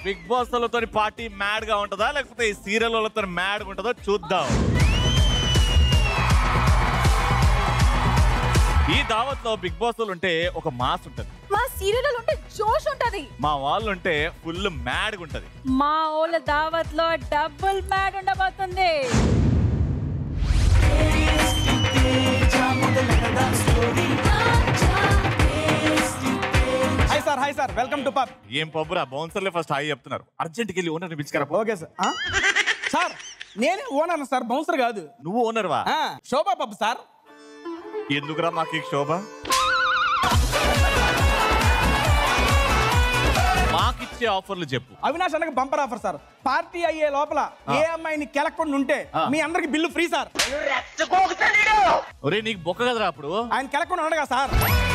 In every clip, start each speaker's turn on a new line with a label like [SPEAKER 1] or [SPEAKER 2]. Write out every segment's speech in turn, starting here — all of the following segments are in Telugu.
[SPEAKER 1] బిగ్ బాస్ వాళ్ళతో పార్టీ మ్యాడ్ గా ఉంటుందా లేకపోతే ఈ సీరియల్ వాళ్ళతో మ్యాడ్ గా ఉంటుందో చూద్దాం ఈ దావత్ లో బిగ్ బాస్ వాళ్ళు ఉంటే ఒక మాస్ ఉంటది
[SPEAKER 2] మా సీరియల్ ఉంటే జోష్ ఉంటది
[SPEAKER 1] మా వాళ్ళు ఉంటే ఫుల్ మ్యాడ్ గా ఉంటది
[SPEAKER 2] మా ఓళ్ళ దావత్ లో డబుల్ మ్యాడ్ ఉండబోతుంది
[SPEAKER 3] hi sir hi sir welcome to pub
[SPEAKER 1] ఏం పబ్బురా బౌన్సర్లే ఫస్ట్ హాయి చెప్తున్నారు అర్జెంట్కి వెళ్ళి ఓనర్ పిలుచుకరా
[SPEAKER 3] ఓకే సార్ ఆ? సార్ నేనే ఓనర్ సార్ బౌన్సర్ కాదు
[SPEAKER 1] నువ్వు ఓనర్ వా
[SPEAKER 3] ఆ, శోభా పబ్ సార్
[SPEAKER 1] ఎందుకురా మాకు ఈ శోభ మాకిచ్చే ఆఫర్లు చెప్పు
[SPEAKER 3] అవినాష్ అన్నకి బంపర్ ఆఫర్ సార్ పార్టీ అయ్యే లోపల ఏ అమ్మాయిని కెలక్కుండా ఉంటే
[SPEAKER 1] ఆ.
[SPEAKER 3] మీ అందరికి బిల్లు ఫ్రీ సార్
[SPEAKER 1] ఒరే నీకు బొక్క కదరా అప్పుడు
[SPEAKER 3] ఆయన కెలక్కుండా ఉండగా సార్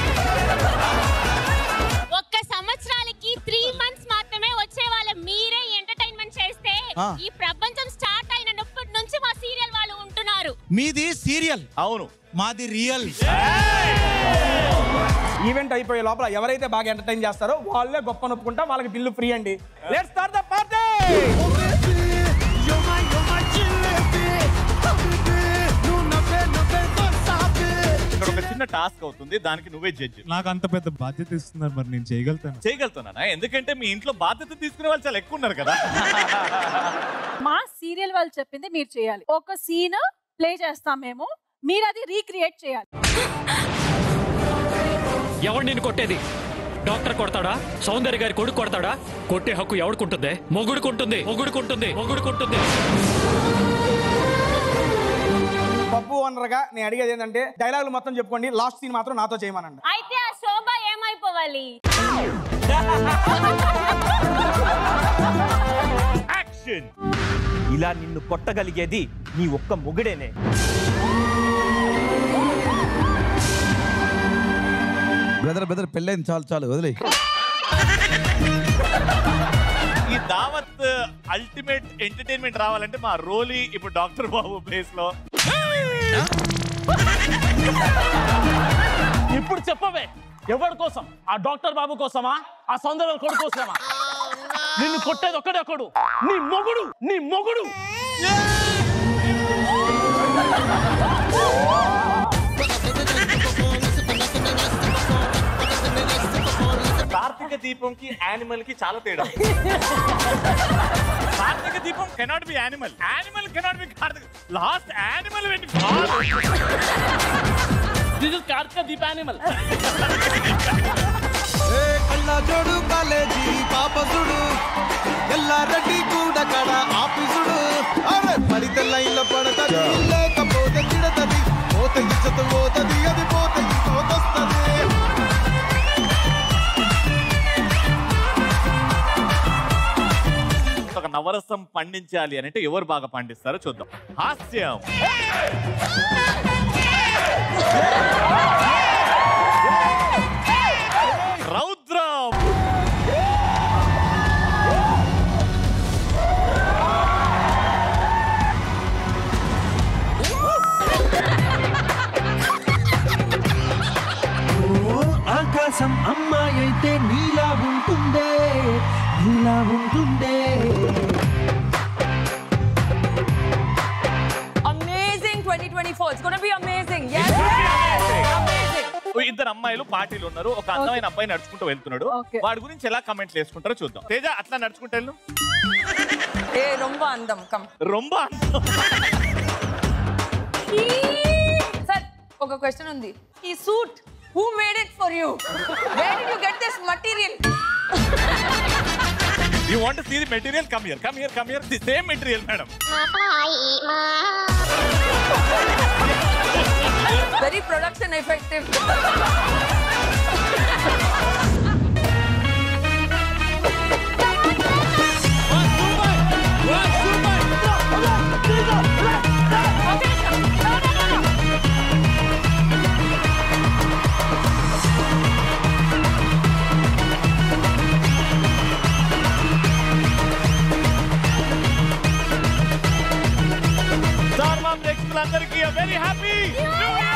[SPEAKER 4] ఒక్క సంవత్సరాలకి త్రీ మంత్స్ మాత్రమే వచ్చే వాళ్ళ మీరే ఎంటర్టైన్మెంట్ చేస్తే
[SPEAKER 5] ఆ.
[SPEAKER 4] ఈ ప్రపంచం స్టార్ట్ అయినప్పటి నుంచి మా సీరియల్ వాళ్ళు ఉంటున్నారు
[SPEAKER 5] మీది సీరియల్
[SPEAKER 1] అవును
[SPEAKER 5] మాది రియల్
[SPEAKER 3] ఈవెంట్ అయిపోయే లోపల ఎవరైతే బాగా ఎంటర్టైన్ చేస్తారో వాళ్ళే గొప్ప నొప్పుకుంటా వాళ్ళకి బిల్లు ఫ్రీ అండి లెట్స్ స్టార్ట్ ద పార్టీ
[SPEAKER 1] ఇక్కడ ఒక చిన్న టాస్క్ అవుతుంది దానికి నువ్వే జడ్జి
[SPEAKER 6] నాకు అంత పెద్ద బాధ్యత ఇస్తున్నారు మరి నేను చేయగలుగుతాను
[SPEAKER 1] చేయగలుగుతానా ఎందుకంటే మీ ఇంట్లో బాధ్యత తీసుకునే వాళ్ళు చాలా ఎక్కువ ఉన్నారు కదా
[SPEAKER 2] మా సీరియల్ వాళ్ళు చెప్పింది మీరు చేయాలి ఒక సీన్ ప్లే చేస్తాం మేము మీరు అది రీక్రియేట్ చేయాలి
[SPEAKER 7] ఎవడు నేను కొట్టేది డాక్టర్ కొడతాడా సౌందర్య గారి కొడుకు కొడతాడా కొట్టే హక్కు ఎవడుకుంటుంది మొగుడుకుంటుంది మొగుడుకుంటుంది మొగుడుకుంటుంది
[SPEAKER 3] పప్పు ఓనర్ గా నేను అడిగేది ఏంటంటే డైలాగులు మొత్తం చెప్పుకోండి లాస్ట్ సీన్ మాత్రం నాతో చేయమనండి
[SPEAKER 4] అయితే ఆ శోభ ఏమైపోవాలి
[SPEAKER 1] యాక్షన్
[SPEAKER 8] ఇలా నిన్ను కొట్టగలిగేది నీ ఒక్క మొగుడేనే
[SPEAKER 5] బ్రదర్ బ్రదర్ పెళ్ళైంది చాలు చాలు వదిలే
[SPEAKER 1] ఈ దావత్ అల్టిమేట్ ఎంటర్టైన్మెంట్ రావాలంటే మా రోలీ ఇప్పుడు డాక్టర్ బాబు ప్లేస్ లో
[SPEAKER 9] ఇప్పుడు చెప్పవే ఎవరి కోసం ఆ డాక్టర్ బాబు కోసమా ఆ సౌందర్య కొడుకు కోసమా నిన్ను కొట్టేది ఒక్కడే ఒక్కడు నీ మొగుడు నీ మొగుడు
[SPEAKER 1] కార్తీక దీపంకి యానిమల్ కి చాలా తేడా Karthika Deepam can't be animal animal can't be Karthika last animal పెట్టి
[SPEAKER 9] this is Karthika Deepa animal
[SPEAKER 5] కళ్ళజోడు కాలేజీ పాపసుడు ఎల్లారెడ్డి కూడా కడ ఆఫీసుడు అరే పడితే లైన్ల పడతది లేకపోతే తిడతది పోతే ఇచ్చత పోతది అది పోతే ఇంకోతొస్తది
[SPEAKER 1] ఒక నవరసం పండించాలి అని అంటే ఎవరు బాగా పండిస్తారో చూద్దాం హాస్యం రౌద్రం
[SPEAKER 8] ఆకాశం అమ్మాయి అయితే నీలా ఉంటుందే నీలా ఉంటుందే
[SPEAKER 10] Amazing 2024. It's going to be amazing. Yes. Amazing.
[SPEAKER 1] ఇద్దరు అమ్మాయిలు పార్టీలు ఉన్నారు ఒక అందమైన అబ్బాయి నడుచుకుంటూ వెళ్తున్నాడు
[SPEAKER 2] Okay.
[SPEAKER 1] వాడి గురించి ఎలా కమెంట్లు వేసుకుంటారో చూద్దాం తేజ అట్లా నడుచుకుంటూ వెళ్ళు
[SPEAKER 10] Hey, Romba Andam, come.
[SPEAKER 1] రొంబ అందం.
[SPEAKER 10] Sir, ఒక క్వశ్చన్ ఉంది ఈ suit who made it for you where did you get this material
[SPEAKER 1] You want to see the material? Come here, come here, come here. The same material, madam.
[SPEAKER 10] Very production effective
[SPEAKER 1] Sarvam ప్రేక్షకులందరికీ a very happy New Year!